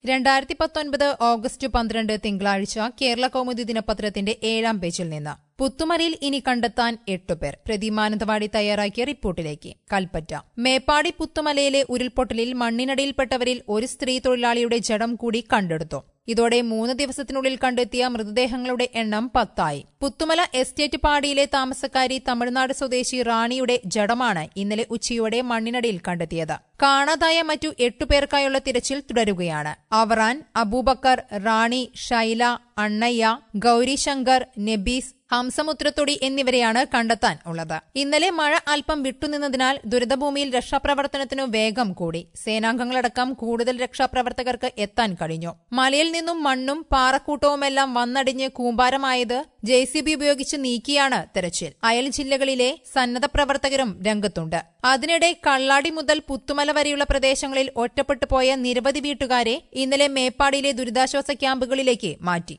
രണ്ടായിരത്തി പത്തൊൻപത് ഓഗസ്റ്റ് പന്ത്രണ്ട് തിങ്കളാഴ്ച കേരള കൗമുദി ദിനപത്രത്തിന്റെ ഏഴാം പേജിൽ നിന്ന് പുത്തുമലയിൽ ഇനി കണ്ടെത്താൻ എട്ടുപേർ പ്രതി മാനന്തവാടി തയ്യാറാക്കിയ റിപ്പോർട്ടിലേക്ക് കൽപ്പറ്റ മേപ്പാടി പുത്തുമലയിലെ ഉരുൾപൊട്ടലിൽ മണ്ണിനടിയിൽപ്പെട്ടവരിൽ ഒരു സ്ത്രീ തൊഴിലാളിയുടെ ജഡം കൂടി കണ്ടെടുത്തു ഇതോടെ മൂന്ന് ദിവസത്തിനുള്ളിൽ കണ്ടെത്തിയ മൃതദേഹങ്ങളുടെ എണ്ണം പത്തായി പുത്തുമല എസ്റ്റേറ്റ് പാടിയിലെ താമസക്കാരി തമിഴ്നാട് സ്വദേശി റാണിയുടെ ജഡമാണ് ഇന്നലെ ഉച്ചയോടെ മണ്ണിനടിയിൽ കണ്ടെത്തിയത് കാണാതായ മറ്റു എട്ടുപേർക്കായുള്ള തിരച്ചിൽ തുടരുകയാണ് അവറാൻ അബൂബക്കർ റാണി ഷൈല അണ്ണയ്യ ഗൌരിശങ്കർ നബീസ് ഹംസമുത്രത്തൊടി എന്നിവരെയാണ് കണ്ടെത്താൻ ഉള്ളത് ഇന്നലെ മഴ അല്പം വിട്ടുനിന്നതിനാൽ ദുരിതഭൂമിയിൽ രക്ഷാപ്രവർത്തനത്തിനു വേഗം കൂടി സേനാംഗങ്ങളടക്കം കൂടുതൽ രക്ഷാപ്രവർത്തകർക്ക് എത്താൻ കഴിഞ്ഞു മലയിൽ നിന്നും മണ്ണും പാറക്കൂട്ടവുമെല്ലാം വന്നടിഞ്ഞ് കൂമ്പാരമായത് ജെ സി ബി ഉപയോഗിച്ച് നീക്കിയാണ് തെരച്ചിൽ അയൽ ജില്ലകളിലെ സന്നദ്ധ പ്രവർത്തകരും രംഗത്തുണ്ട് അതിനിടെ കള്ളാടി മുതൽ പുത്തുമല വരെയുള്ള പ്രദേശങ്ങളിൽ ഒറ്റപ്പെട്ടു പോയ നിരവധി വീട്ടുകാരെ ഇന്നലെ മേപ്പാടിയിലെ ദുരിതാശ്വാസ ക്യാമ്പുകളിലേക്ക് മാറ്റി